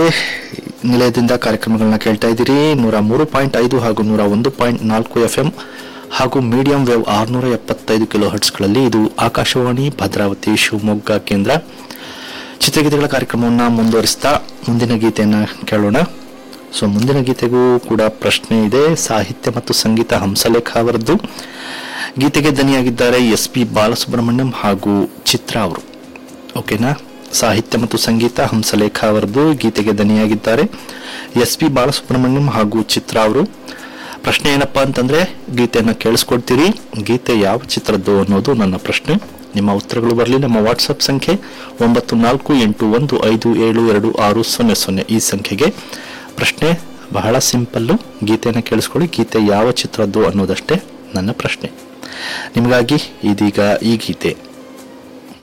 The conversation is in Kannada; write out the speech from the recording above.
ನಿಲಯದಿಂದ ಕಾರ್ಯಕ್ರಮಗಳನ್ನ ಕೇಳ್ತಾ ಇದ್ದೀರಿ ನೂರ ಮೂರು ಪಾಯಿಂಟ್ ಐದು ಹಾಗೂ ನೂರ ಒಂದು ಪಾಯಿಂಟ್ ನಾಲ್ಕು ಎಫ್ ಎಂ ಹಾಗೂ ಮೀಡಿಯಂ ವೇವ್ ಆರುನೂರ ಎಪ್ಪತ್ತೈದು ಕಿಲೋ ಹರ್ಟ್ಸ್ಗಳಲ್ಲಿ ಇದು ಆಕಾಶವಾಣಿ ಭದ್ರಾವತಿ ಶಿವಮೊಗ್ಗ ಕೇಂದ್ರ ಚಿತ್ರಗೀತೆಗಳ ಕಾರ್ಯಕ್ರಮವನ್ನು ಮುಂದುವರಿಸ್ತಾ ಮುಂದಿನ ಗೀತೆಯನ್ನು ಕೇಳೋಣ ಸೊ ಮುಂದಿನ ಗೀತೆಗೂ ಕೂಡ ಪ್ರಶ್ನೆ ಇದೆ ಸಾಹಿತ್ಯ ಮತ್ತು ಸಂಗೀತ ಹಂಸಲೇಖ ಅವರದ್ದು ಗೀತೆಗೆ ದನಿಯಾಗಿದ್ದಾರೆ ಎಸ್ ಪಿ ಬಾಲಸುಬ್ರಹ್ಮಣ್ಯಂ ಹಾಗೂ ಚಿತ್ರ ಅವರು ಓಕೆನಾ ಸಾಹಿತ್ಯ ಮತ್ತು ಸಂಗೀತ ಹಂಸಲೇಖ ಅವರದ್ದು ಗೀತೆಗೆ ದನಿಯಾಗಿದ್ದಾರೆ ಎಸ್ ಪಿ ಬಾಲಸುಬ್ರಹ್ಮಣ್ಯಂ ಹಾಗೂ ಚಿತ್ರ ಅವರು ಪ್ರಶ್ನೆ ಏನಪ್ಪಾ ಅಂತಂದ್ರೆ ಗೀತೆಯನ್ನು ಕೇಳಿಸ್ಕೊಡ್ತೀರಿ ಗೀತೆ ಯಾವ ಚಿತ್ರದ್ದು ಅನ್ನೋದು ನನ್ನ ಪ್ರಶ್ನೆ ನಿಮ್ಮ ಉತ್ತರಗಳು ಬರಲಿ ನಮ್ಮ ವಾಟ್ಸಪ್ ಸಂಖ್ಯೆ ಒಂಬತ್ತು ನಾಲ್ಕು ಎಂಟು ಒಂದು ಐದು ಏಳು ಎರಡು ಆರು ಸೊನ್ನೆ ಸೊನ್ನೆ ಈ ಸಂಖ್ಯೆಗೆ ಪ್ರಶ್ನೆ ಬಹಳ ಸಿಂಪಲ್ಲು ಗೀತೆಯನ್ನು ಕೇಳಿಸ್ಕೊಳ್ಳಿ ಗೀತೆ ಯಾವ ಚಿತ್ರದ್ದು ಅನ್ನೋದಷ್ಟೇ ನನ್ನ ಪ್ರಶ್ನೆ ನಿಮಗಾಗಿ ಇದೀಗ ಈ ಗೀತೆ